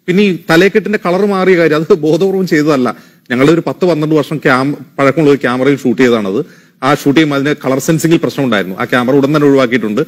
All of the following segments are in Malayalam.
പിന്നെ ഈ തലേക്കെട്ടിന്റെ കളർ മാറിയ കാര്യം അത് ബോധപൂർവം ചെയ്തതല്ല ഞങ്ങളുടെ ഒരു പത്ത് പന്ത്രണ്ട് വർഷം ക്യാം പഴക്കമുള്ള ഒരു ക്യാമറയിൽ ഷൂട്ട് ചെയ്തതാണത് ആ ഷൂട്ട് ചെയ്യുമ്പോൾ അതിന് കളർ സെൻസിംഗിൽ പ്രശ്നം ഉണ്ടായിരുന്നു ആ ക്യാമറ ഉടൻ തന്നെ ഒഴിവാക്കിയിട്ടുണ്ട്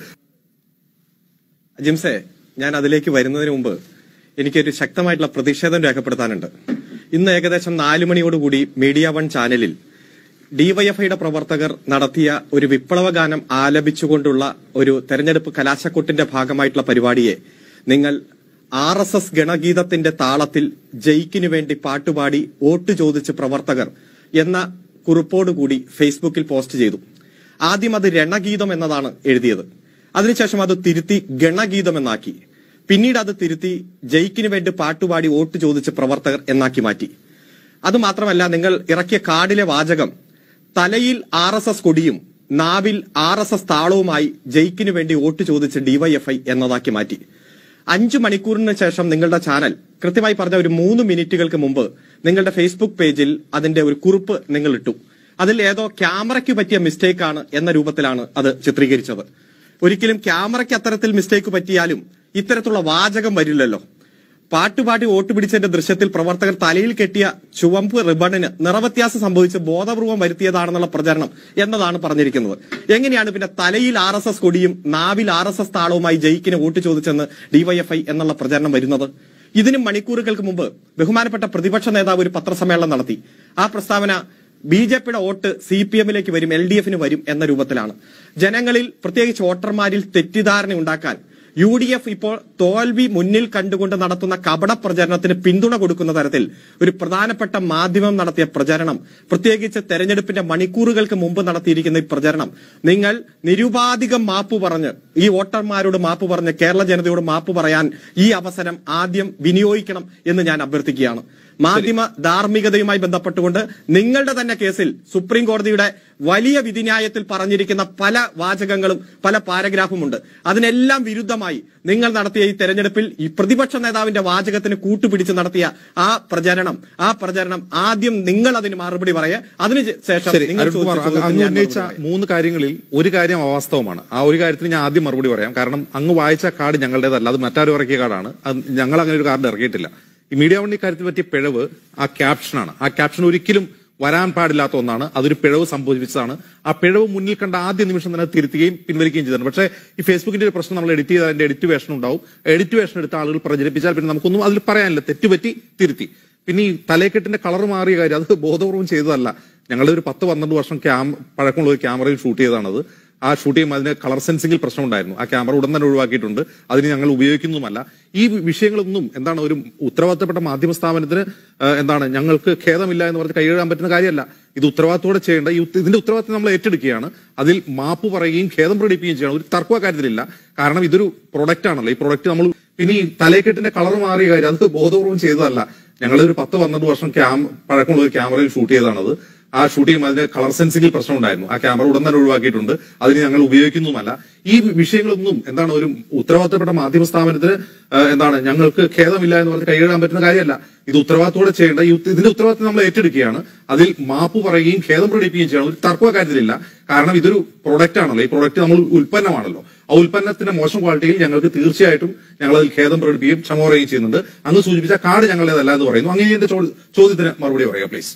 ജിംസെ ഞാൻ അതിലേക്ക് വരുന്നതിന് മുമ്പ് എനിക്കൊരു ശക്തമായിട്ടുള്ള പ്രതിഷേധം രേഖപ്പെടുത്താനുണ്ട് ഇന്ന് ഏകദേശം നാലു മണിയോടുകൂടി മീഡിയ വൺ ചാനലിൽ ഡിവൈഎഫ്ഐയുടെ പ്രവർത്തകർ നടത്തിയ ഒരു വിപ്ലവ ഗാനം ആലപിച്ചുകൊണ്ടുള്ള ഒരു തെരഞ്ഞെടുപ്പ് കലാശക്കൊട്ടിന്റെ ഭാഗമായിട്ടുള്ള പരിപാടിയെ നിങ്ങൾ ആർ എസ് എസ് ഗണഗീതത്തിന്റെ താളത്തിൽ ജയിക്കിനു വേണ്ടി പാട്ടുപാടി വോട്ട് ചോദിച്ച് പ്രവർത്തകർ എന്ന കുറിപ്പോടുകൂടി ഫേസ്ബുക്കിൽ പോസ്റ്റ് ചെയ്തു ആദ്യം അത് രണഗീതം എന്നതാണ് എഴുതിയത് അതിനുശേഷം അത് തിരുത്തി ഗണഗീതം എന്നാക്കി പിന്നീട് അത് തിരുത്തി ജയിക്കിന് വേണ്ടി പാട്ടുപാടി വോട്ട് ചോദിച്ച് പ്രവർത്തകർ എന്നാക്കി മാറ്റി അത് മാത്രമല്ല നിങ്ങൾ ഇറക്കിയ കാർഡിലെ വാചകം തലയിൽ ആർ എസ് എസ് കൊടിയും നാവിൽ ആർ എസ് എസ് താളവുമായി ജയിക്കിന് വേണ്ടി വോട്ട് ചോദിച്ച് ഡിവൈഎഫ്ഐ എന്നതാക്കി മാറ്റി അഞ്ചു മണിക്കൂറിന് ശേഷം നിങ്ങളുടെ ചാനൽ കൃത്യമായി പറഞ്ഞ ഒരു മൂന്ന് മിനിറ്റുകൾക്ക് മുമ്പ് നിങ്ങളുടെ ഫേസ്ബുക്ക് പേജിൽ അതിന്റെ ഒരു കുറിപ്പ് നിങ്ങൾ ഇട്ടു അതിൽ ഏതോ ക്യാമറയ്ക്ക് പറ്റിയ മിസ്റ്റേക്ക് ആണ് എന്ന രൂപത്തിലാണ് അത് ചിത്രീകരിച്ചത് ഒരിക്കലും ക്യാമറയ്ക്ക് അത്തരത്തിൽ മിസ്റ്റേക്ക് പറ്റിയാലും ഇത്തരത്തിലുള്ള വാചകം വരില്ലല്ലോ പാട്ടുപാടി വോട്ട് പിടിച്ചതിന്റെ ദൃശ്യത്തിൽ പ്രവർത്തകർ തലയിൽ കെട്ടിയ ചുവമ്പ് റിബണിന് നിറവ്യത്യാസം സംഭവിച്ച് ബോധപൂർവം വരുത്തിയതാണെന്നുള്ള പ്രചരണം എന്നതാണ് പറഞ്ഞിരിക്കുന്നത് എങ്ങനെയാണ് പിന്നെ തലയിൽ ആർ എസ് എസ് കൊടിയും നാവിൽ ആർ എസ് എസ് താളവുമായി ജയിക്കിന് വോട്ട് ചോദിച്ചെന്ന് ഡിവൈഎഫ്ഐ എന്നുള്ള പ്രചരണം വരുന്നത് ഇതിനും മണിക്കൂറുകൾക്ക് മുമ്പ് ബഹുമാനപ്പെട്ട പ്രതിപക്ഷ നേതാവ് ഒരു പത്രസമ്മേളനം നടത്തി ആ പ്രസ്താവന ബി ജെ പിയുടെ വോട്ട് സി പി എമ്മിലേക്ക് വരും എൽ ഡി എഫിന് വരും എന്ന രൂപത്തിലാണ് ജനങ്ങളിൽ പ്രത്യേകിച്ച് വോട്ടർമാരിൽ തെറ്റിദ്ധാരണ ഉണ്ടാക്കാൻ യു ഡി എഫ് ഇപ്പോൾ തോൽവി മുന്നിൽ കണ്ടുകൊണ്ട് നടത്തുന്ന കപട പ്രചരണത്തിന് പിന്തുണ കൊടുക്കുന്ന തരത്തിൽ ഒരു പ്രധാനപ്പെട്ട മാധ്യമം നടത്തിയ പ്രചരണം പ്രത്യേകിച്ച് തെരഞ്ഞെടുപ്പിന്റെ മണിക്കൂറുകൾക്ക് മുമ്പ് നടത്തിയിരിക്കുന്ന ഈ പ്രചരണം നിങ്ങൾ നിരുപാധികം മാപ്പ് പറഞ്ഞ് ഈ വോട്ടർമാരോട് മാപ്പ് പറഞ്ഞ് കേരള ജനതയോട് മാപ്പ് പറയാൻ ഈ അവസരം ആദ്യം വിനിയോഗിക്കണം എന്ന് ഞാൻ അഭ്യർത്ഥിക്കുകയാണ് മാധ്യമ ധാർമ്മികതയുമായി ബന്ധപ്പെട്ടുകൊണ്ട് നിങ്ങളുടെ തന്നെ കേസിൽ സുപ്രീം കോടതിയുടെ വലിയ വിധിന്യായത്തിൽ പറഞ്ഞിരിക്കുന്ന പല വാചകങ്ങളും പല പാരഗ്രാഫും ഉണ്ട് അതിനെല്ലാം വിരുദ്ധമായി നിങ്ങൾ നടത്തിയ ഈ തെരഞ്ഞെടുപ്പിൽ ഈ പ്രതിപക്ഷ നേതാവിന്റെ വാചകത്തിന് കൂട്ടുപിടിച്ച് നടത്തിയ ആ പ്രചരണം ആ പ്രചരണം ആദ്യം നിങ്ങൾ അതിന് മറുപടി പറയുക അതിന് ശേഷം ശരി നിങ്ങൾ അരുൺകുമാർ ചോദിച്ച അങ്ങ് ചോദ്യത്തിന് അങ്ങ് ഞാൻ ഉന്നയിച്ച മറുപടി പറയാം. മൂന്ന് കാര്യങ്ങളിൽ ഒരു കാര്യം അവാസ്തവമാണ് ആ ഒരു കാര്യത്തിന് ഞാൻ ആദ്യം മറുപടി പറയാം കാരണം അങ്ങ് വായിച്ച കാർഡ് ഞങ്ങളുടേതല്ല അത് മറ്റാരും ഇറക്കിയ കാർഡാണ് അത് ഞങ്ങൾ അങ്ങനെ ഒരു കാർഡ് ഇറക്കിയിട്ടില്ല ഈ മീഡിയ വണ്ണി കാര്യത്തിൽ പറ്റിയ പിഴവ് ആ ക്യാപ്ഷനാണ് ആ ക്യാപ്ഷൻ ഒരിക്കലും വരാൻ പാടില്ലാത്ത ഒന്നാണ് അതൊരു പിഴവ് സംഭവിച്ചതാണ് ആ പിഴവ് മുന്നിൽ കണ്ട ആദ്യ നിമിഷം തന്നെ അത് തിരുത്തുകയും പിൻവലിക്കുകയും ചെയ്തിട്ടുണ്ട് പക്ഷേ ഈ ഫേസ്ബുക്കിന്റെ ഒരു പ്രശ്നം നമ്മൾ എഡിറ്റ് ചെയ്താൽ അതിന്റെ എഡിറ്റ് വേഷൻ ഉണ്ടാവും എഡിറ്റ് വേഷൻ എടുത്ത ആളുകൾ പ്രചരിപ്പിച്ചാൽ പിന്നെ നമുക്കൊന്നും അതിൽ പറയാനില്ല തെറ്റുപറ്റി തിരുത്തി പിന്നെ ഈ തലേക്കെട്ടിന്റെ കളർ മാറിയ കാര്യം അത് ബോധപൂർവം ചെയ്തതല്ല ഞങ്ങളുടെ ഒരു പത്ത് പന്ത്രണ്ട് വർഷം ക്യാം പഴക്കമുള്ള ഒരു ക്യാമറയിൽ ഷൂട്ട് ചെയ്തതാണത് ആ ഷൂട്ട് ചെയ്യുമ്പോൾ അതിന് കളർ സെൻസിംഗിൽ പ്രശ്നം ഉണ്ടായിരുന്നു ആ ക്യാമറ ഉടൻ തന്നെ ഒഴിവാക്കിയിട്ടുണ്ട് അതിന് ഞങ്ങൾ ഉപയോഗിക്കുന്നതുമല്ല ഈ വിഷയങ്ങളൊന്നും എന്താണ് ഒരു ഉത്തരവാദിത്തപ്പെട്ട മാധ്യമ സ്ഥാപനത്തിന് ആ, എന്താണ് ഞങ്ങൾക്ക് ഖേദമില്ല എന്ന് പറഞ്ഞ് കൈകഴുകാൻ പറ്റുന്ന കാര്യമല്ല ഇത് ഉത്തരവാദിത്തോടെ ചെയ്യേണ്ട ഈ ഉത്ത- ഇതിന്റെ ഉത്തരവാദിത്തം നമ്മൾ ഏറ്റെടുക്കുകയാണ് അതിൽ മാപ്പ് പറയുകയും ഖേദം പ്രകടിപ്പിക്കുകയും ചെയ്യണം ഒരു തർക്ക കാര്യത്തിലില്ല കാരണം ഇതൊരു പ്രൊഡക്റ്റ് ആണല്ലോ ഈ പ്രൊഡക്റ്റ് നമ്മൾ പിന്നെ ഈ തലേക്കെട്ടിന്റെ കളർ മാറിയ കാര്യം അത് ബോധപൂർവം ചെയ്തതല്ല ഞങ്ങളുടെ ഒരു പത്ത് പന്ത്രണ്ട് വർഷം ക്യാം പഴക്കമുള്ള ഒരു ക്യാമറയിൽ ഷൂട്ട് ചെയ്തതാണത് ആ ഷൂട്ട് ചെയ്യുമ്പോൾ അതിന് കളർ സെൻസിംഗിൽ പ്രശ്നം ഉണ്ടായിരുന്നു ആ ക്യാമറ ഉടൻ തന്നെ ഒഴിവാക്കിയിട്ടുണ്ട് അതിന് ഞങ്ങൾ ഉപയോഗിക്കുന്നതുമല്ല ഈ വിഷയങ്ങളൊന്നും എന്താണ് ഒരു ഉത്തരവാദിത്തപ്പെട്ട മാധ്യമ സ്ഥാപനത്തിന് ആ, എന്താണ് ഞങ്ങൾക്ക് ഖേദമില്ല എന്ന് പറഞ്ഞ് കൈകഴുകാൻ പറ്റുന്ന കാര്യമല്ല ഇത് ഉത്തരവാദിത്തോടെ ചെയ്യേണ്ട ഈ ഉത്ത- ഇതിന്റെ ഉത്തരവാദിത്തം നമ്മൾ ഏറ്റെടുക്കുകയാണ് അതിൽ മാപ്പ് പറയുകയും ഖേദം പ്രകടിപ്പിക്കുകയും ചെയ്യണം ഒരു തർക്ക കാര്യത്തിലില്ല കാരണം ഇതൊരു പ്രൊഡക്റ്റ് ആണല്ലോ ഈ പ്രൊഡക്റ്റ് നമ്മൾ ഉൽപ്പന്നമാണല്ലോ ആ ഉൽപ്പന്നത്തിന്റെ മോശം ക്വാളിറ്റിയിൽ ഞങ്ങൾക്ക് തീർച്ചയായിട്ടും ഞങ്ങൾ അതിൽ ഖേദം പ്രകടിപ്പിക്കുകയും ക്ഷമ പറയുകയും ചെയ്യുന്നുണ്ട് അങ്ങ് സൂചിപ്പിച്ച കാർഡ് ഞങ്ങളുടേതല്ല എന്ന് പറയുന്നു അങ്ങനെ എന്റെ ചോ- ചോദ്യത്തിന് മറുപടി പറയുക പ്ലീസ്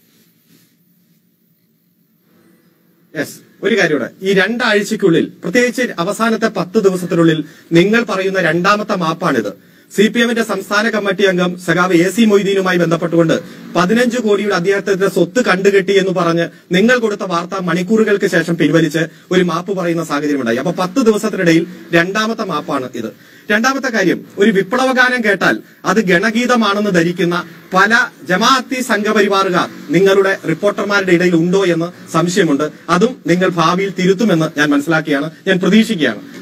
യെസ് ഒരു കാര്യം കൂടെ ഈ രണ്ടാഴ്ചക്കുള്ളിൽ പ്രത്യേകിച്ച് അവസാനത്തെ പത്ത് ദിവസത്തിനുള്ളിൽ നിങ്ങൾ പറയുന്ന രണ്ടാമത്തെ മാപ്പാണിത് സി പി എമ്മിന്റെ സംസ്ഥാന കമ്മിറ്റി അംഗം സഖാവ് എ സി മൊയ്തീനുമായി ബന്ധപ്പെട്ടുകൊണ്ട് പതിനഞ്ച് കോടിയുടെ അദ്ദേഹത്തിന്റെ സ്വത്ത് കണ്ടുകെട്ടി എന്ന് പറഞ്ഞ് നിങ്ങൾ കൊടുത്ത വാർത്ത മണിക്കൂറുകൾക്ക് ശേഷം പിൻവലിച്ച് ഒരു മാപ്പ് പറയുന്ന സാഹചര്യമുണ്ടായി അപ്പൊ പത്ത് ദിവസത്തിനിടയിൽ രണ്ടാമത്തെ മാപ്പാണ് ഇത് രണ്ടാമത്തെ കാര്യം ഒരു വിപ്ലവഗാനം കേട്ടാൽ അത് ഗണഗീതമാണെന്ന് ധരിക്കുന്ന പല ജമാഅത്തി സംഘപരിവാറുകാർ നിങ്ങളുടെ റിപ്പോർട്ടർമാരുടെ ഇടയിൽ ഉണ്ടോ എന്ന് സംശയമുണ്ട് അതും നിങ്ങൾ ഭാവിയിൽ തിരുത്തുമെന്ന് ഞാൻ മനസ്സിലാക്കിയാണ് ഞാൻ പ്രതീക്ഷിക്കുകയാണ്